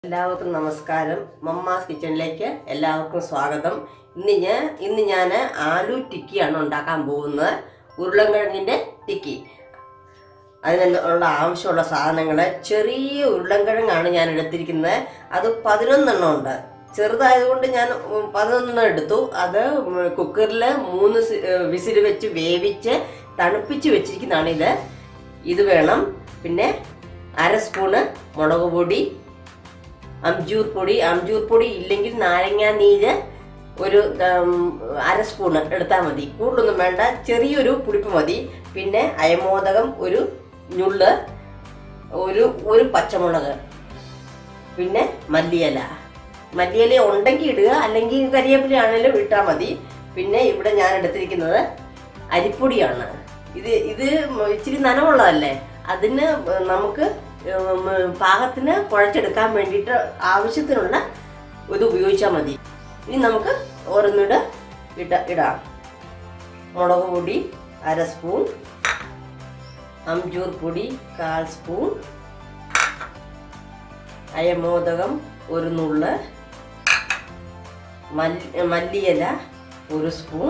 എല്ലാവർക്കും നമസ്കാരം മമ്മാസ് കിച്ചണിലേക്ക് എല്ലാവർക്കും സ്വാഗതം ഇന്ന് ഞാൻ ഇന്ന് ഞാൻ ആലു ടിക്കിയാണ് ഉണ്ടാക്കാൻ പോകുന്നത് ഉരുളൻകിഴങ്ങിൻ്റെ ടിക്കി അതിനുള്ള ആവശ്യമുള്ള സാധനങ്ങൾ ചെറിയ ഉരുളൻകിഴങ്ങാണ് ഞാൻ എടുത്തിരിക്കുന്നത് അത് പതിനൊന്നെണ്ണം ഉണ്ട് ചെറുതായതുകൊണ്ട് ഞാൻ ഉം, പതിനൊന്നെണ്ണം എടുത്തു അത് കുക്കറിൽ മൂന്ന് വിസിൽ വെച്ച് വേവിച്ച് തണുപ്പിച്ച് വെച്ചിരിക്കുന്നതാണ് ഇത് ഇത് വേണം പിന്നെ അര സ്പൂണ് മുളക് പൊടി അംജൂർ പൊടി അംജൂർ പൊടി ഇല്ലെങ്കിൽ നാരങ്ങാ നീര് ഒരു ഉം, അര സ്പൂണ് എടുത്താൽ മതി കൂടുതലൊന്നും വേണ്ട ചെറിയൊരു പുളിപ്പ് മതി പിന്നെ അയമോദകം ഒരു ഞുള്ള് ഒരു ഒരു പച്ചമുളക് പിന്നെ മല്ലിയില മല്ലിയില ഉണ്ടെങ്കിൽ ഇടുക അല്ലെങ്കിൽ കരിവേപ്പില ആണെങ്കിലും ഇട്ടാൽ മതി പിന്നെ ഇവിടെ ഞാൻ എടുത്തിരിക്കുന്നത് അരിപ്പൊടിയാണ് ഇത് ഇത് ഇച്ചിരി നനവുള്ളതല്ലേ അതിന് നമുക്ക് ഉം, പാകത്തിന് കുഴച്ചെടുക്കാൻ വേണ്ടിയിട്ട് ആവശ്യത്തിനുള്ള ഇത് ഉപയോഗിച്ചാൽ മതി ഇനി നമുക്ക് ഓരോന്നിട്ട് ഇട ഇടാം മുളക് പൊടി അര സ്പൂൺ അംജൂർ പൊടി കാൽ സ്പൂൺ അയമോദകം ഒരു നുള്ള് മല്ലി മല്ലിയില ഒരു സ്പൂൺ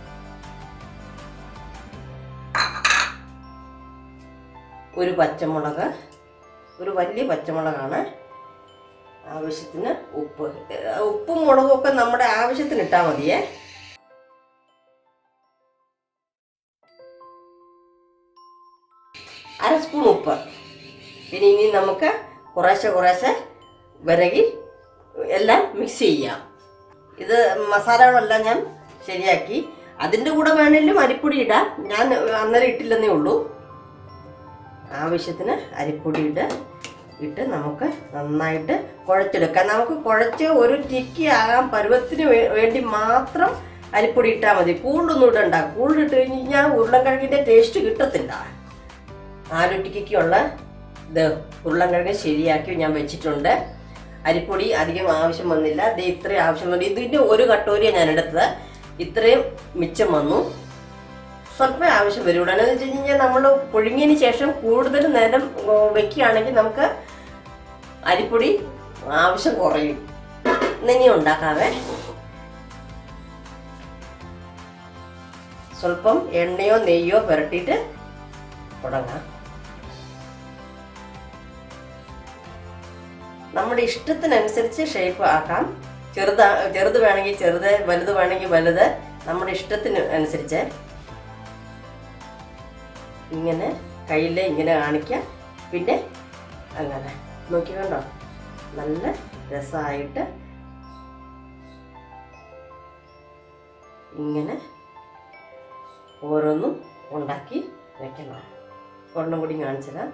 ഒരു പച്ചമുളക് ഒരു വലിയ പച്ചമുളകാണ് ആവശ്യത്തിന് ഉപ്പ് ഏഹ് ഉപ്പും മുളകും ഒക്കെ നമ്മുടെ ആവശ്യത്തിന് ഇട്ടാൽ മതിയേ അര സ്പൂൺ ഉപ്പ് പിന്നെ ഇനി നമുക്ക് കുറേശ്ശെ കുറേശ്ശെ വിരകി എല്ലാം മിക്സ് ചെയ്യാം ഇത് മസാലകളെല്ലാം ഞാൻ ശരിയാക്കി അതിൻ്റെ കൂടെ വേണമെങ്കിലും അരിപ്പൊടി ഇടാം ഞാൻ അന്നേരം ഇട്ടില്ലെന്നേ ഉള്ളൂ ആവശ്യത്തിന് അരിപ്പൊടി ഇട്ട് ഇട്ട് നമുക്ക് നന്നായിട്ട് കുഴച്ചെടുക്കാം നമുക്ക് കുഴച്ച് ഒരു ടിക്കി ആകാൻ പരുവത്തിന് വേ- വേണ്ടി മാത്രം അരിപ്പൊടി ഇട്ടാൽ മതി കൂടുതലൊന്നും ഇടണ്ട കൂടുതലിട്ട് കഴിഞ്ഞാൽ ഉരുളൻകിഴങ്ങിൻ്റെ ടേസ്റ്റ് കിട്ടത്തില്ല ആലു ടിക്കിക്കുള്ള ഇത് ഉരുളൻകിഴങ്ങ് ശരിയാക്കി ഞാൻ വെച്ചിട്ടുണ്ട് അരിപ്പൊടി അധികം ആവശ്യം വന്നില്ല ഇത് ഇത്രയും ആവശ്യം വന്നു ഇതിൻ്റെ ഒരു കട്ടോരിയാണ് ഞാൻ എടുത്തത് ഇത്രയും മിച്ചം വന്നു സ്വല്പം ആവശ്യം വരും ഉടനെ വെച്ച് കഴിഞ്ഞാൽ നമ്മൾ പുഴുങ്ങിയതിന് ശേഷം കൂടുതൽ നേരം ഉം, വെക്കുകയാണെങ്കിൽ നമുക്ക് അരിപ്പൊടി ആവശ്യം കുറയും ഇനി ഉണ്ടാക്കാവേ സ്വല്പം എണ്ണയോ നെയ്യോ പുരട്ടിയിട്ട് തുടങ്ങാം നമ്മുടെ ഇഷ്ടത്തിനനുസരിച്ച് ഷേപ്പ് ആക്കാം ചെറുത് ചെറുത് വേണമെങ്കിൽ ചെറുത് വലുത് വേണമെങ്കിൽ വലുത് നമ്മുടെ ഇഷ്ടത്തിന് അനുസരിച്ച് ഇങ്ങനെ കയ്യിൽ ഇങ്ങനെ കാണിക്കുക പിന്നെ അങ്ങനെ നോക്കി കണ്ടോ നല്ല രസമായിട്ട് ഇങ്ങനെ ഓരോന്നും ഉണ്ടാക്കി വെക്കണം ഒരെണ്ണം കൂടി കാണിച്ചുതരാം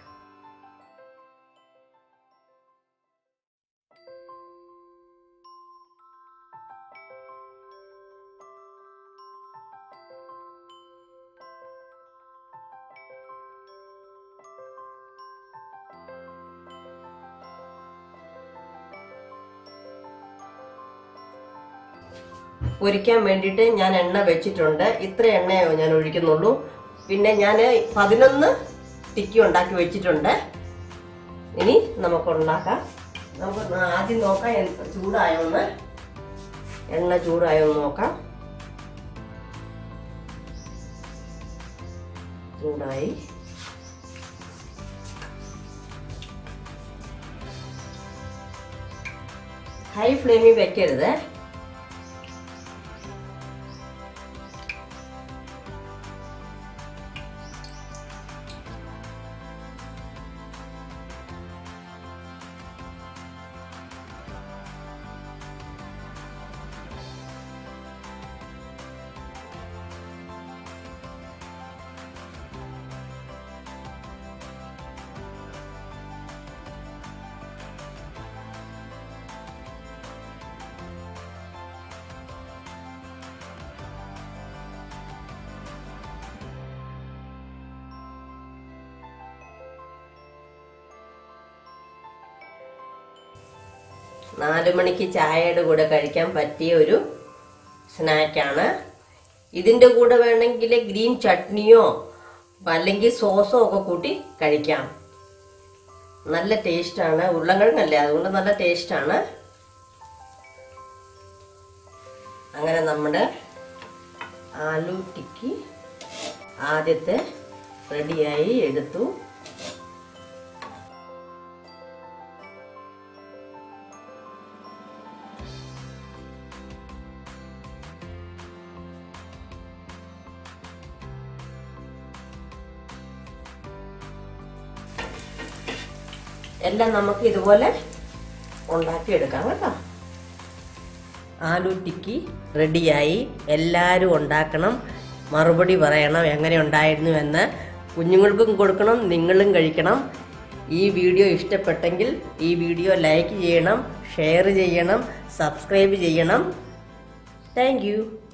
പൊരിക്കാൻ വേണ്ടിയിട്ട് ഞാൻ എണ്ണ വെച്ചിട്ടുണ്ട് ഇത്ര എണ്ണയോ ഞാൻ ഒഴിക്കുന്നുള്ളൂ പിന്നെ ഞാൻ പതിനൊന്ന് ടിക്കി ഉണ്ടാക്കി വെച്ചിട്ടുണ്ട് ഇനി നമുക്ക് ഉണ്ടാക്കാം നമുക്ക് ആദ്യം നോക്കാം എൻ- ചൂടായോന്ന് എണ്ണ ചൂടായോന്ന് നോക്കാം ചൂടായി ഹൈ ഫ്ലെയിമിൽ വെക്കരുത് നാല് മണിക്ക് ചായയുടെ കൂടെ കഴിക്കാൻ പറ്റിയ ഒരു സ്നാക്കാണ് ഇതിൻ്റെ കൂടെ വേണമെങ്കിൽ ഗ്രീൻ ചട്നിയോ അല്ലെങ്കിൽ സോസോ ഒക്കെ കൂട്ടി കഴിക്കാം നല്ല ടേസ്റ്റാണ് ഉരുളൻകിഴങ്ങല്ലേ അതുകൊണ്ട് നല്ല ടേസ്റ്റാണ് അങ്ങനെ നമ്മുടെ ആലു ടിക്കി ആദ്യത്തെ റെഡിയായി എടുത്തു എല്ലാം നമുക്ക് ഇതുപോലെ ഉണ്ടാക്കിയെടുക്കാം കേട്ടോ ആലു ടിക്കി റെഡിയായി എല്ലാവരും ഉണ്ടാക്കണം മറുപടി പറയണം എങ്ങനെ ഉണ്ടായിരുന്നു എന്ന് കുഞ്ഞുങ്ങൾക്കും കൊടുക്കണം നിങ്ങളും കഴിക്കണം ഈ വീഡിയോ ഇഷ്ടപ്പെട്ടെങ്കിൽ ഈ വീഡിയോ ലൈക്ക് ചെയ്യണം ഷെയർ ചെയ്യണം സബ്സ്ക്രൈബ് ചെയ്യണം താങ്ക്